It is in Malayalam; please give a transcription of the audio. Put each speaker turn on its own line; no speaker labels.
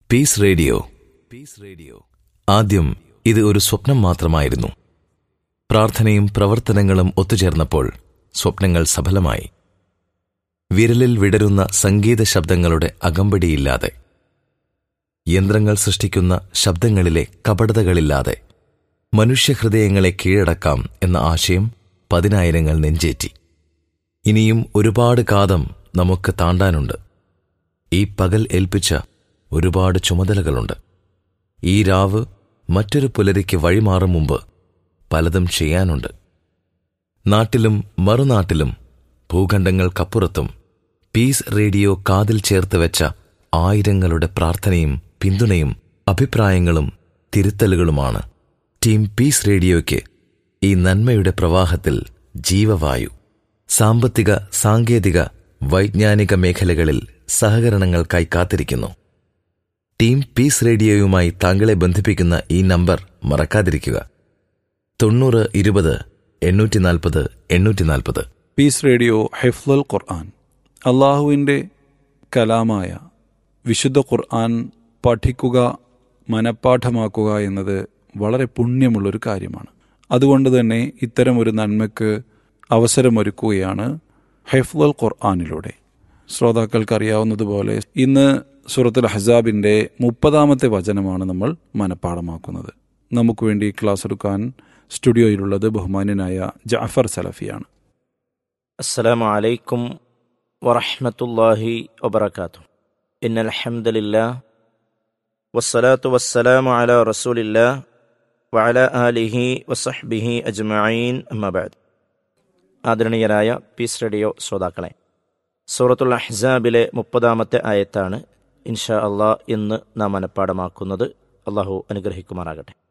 പീസ് റേഡിയോ പീസ് റേഡിയോ ആദ്യം ഇത് ഒരു സ്വപ്നം മാത്രമായിരുന്നു പ്രാർത്ഥനയും പ്രവർത്തനങ്ങളും ഒത്തുചേർന്നപ്പോൾ സ്വപ്നങ്ങൾ സഫലമായി വിരലിൽ വിടരുന്ന സംഗീത ശബ്ദങ്ങളുടെ അകമ്പടിയില്ലാതെ യന്ത്രങ്ങൾ സൃഷ്ടിക്കുന്ന ശബ്ദങ്ങളിലെ കപടതകളില്ലാതെ മനുഷ്യഹൃദയങ്ങളെ കീഴടക്കാം എന്ന ആശയം പതിനായിരങ്ങൾ നെഞ്ചേറ്റി ഇനിയും ഒരുപാട് കാതം നമുക്ക് താണ്ടാനുണ്ട് ഈ പകൽ ഏൽപ്പിച്ച ഒരുപാട് ചുമതലകളുണ്ട് ഈ രാവ് മറ്റൊരു പുലരിക്ക് വഴിമാറും മുമ്പ് പലതും ചെയ്യാനുണ്ട് നാട്ടിലും മറുനാട്ടിലും ഭൂഖണ്ഡങ്ങൾക്കപ്പുറത്തും പീസ് റേഡിയോ കാതിൽ ചേർത്ത് വെച്ച ആയിരങ്ങളുടെ പ്രാർത്ഥനയും പിന്തുണയും അഭിപ്രായങ്ങളും തിരുത്തലുകളുമാണ് ടീം പീസ് റേഡിയോയ്ക്ക് ഈ നന്മയുടെ പ്രവാഹത്തിൽ ജീവവായു സാമ്പത്തിക സാങ്കേതിക വൈജ്ഞാനിക മേഖലകളിൽ സഹകരണങ്ങൾക്കായി കാത്തിരിക്കുന്നു ടീം പീസ് റേഡിയോയുമായി താങ്കളെ ബന്ധിപ്പിക്കുന്ന ഈ നമ്പർ മറക്കാതിരിക്കുക തൊണ്ണൂറ് ഇരുപത് എണ്ണൂറ്റി നാൽപ്പത് എണ്ണൂറ്റി നാൽപ്പത്
പീസ് റേഡിയോ ഹെഫ്ലുൽ ഖുർആൻ അള്ളാഹുവിൻ്റെ കലാമായ വിശുദ്ധ ഖുർആൻ പഠിക്കുക മനഃപ്പാഠമാക്കുക എന്നത് വളരെ പുണ്യമുള്ളൊരു കാര്യമാണ് അതുകൊണ്ട് തന്നെ ഇത്തരം ഒരു നന്മയ്ക്ക് അവസരമൊരുക്കുകയാണ് ഹെഫ്ലുൽ ഖുർആാനിലൂടെ ശ്രോതാക്കൾക്ക് അറിയാവുന്നതുപോലെ ഇന്ന് സൂറത്തുൽ ഹസാബിൻ്റെ മുപ്പതാമത്തെ വചനമാണ് നമ്മൾ മനഃപ്പാഠമാക്കുന്നത് നമുക്ക് വേണ്ടി ക്ലാസ് എടുക്കാൻ സ്റ്റുഡിയോയിലുള്ളത് ബഹുമാന്യനായ ജാഫർ സലഫിയാണ്
السلام عليكم ورحمة الله وبركاته إن الحمد لله والصلاة والسلام على رسول الله وعلى آله وصحبه أجمعين أما بعد ആദരണീയരായ പീസ് റേഡിയോ ശ്രോതാക്കളെ സൂറത്തുൽ അഹ്സാബിലെ മുപ്പതാമത്തെ ആയത്താണ് ഇൻഷാ അള്ളാഹ് ഇന്ന് നാം മനഃപ്പാടമാക്കുന്നത് അള്ളാഹു അനുഗ്രഹിക്കുമാറാകട്ടെ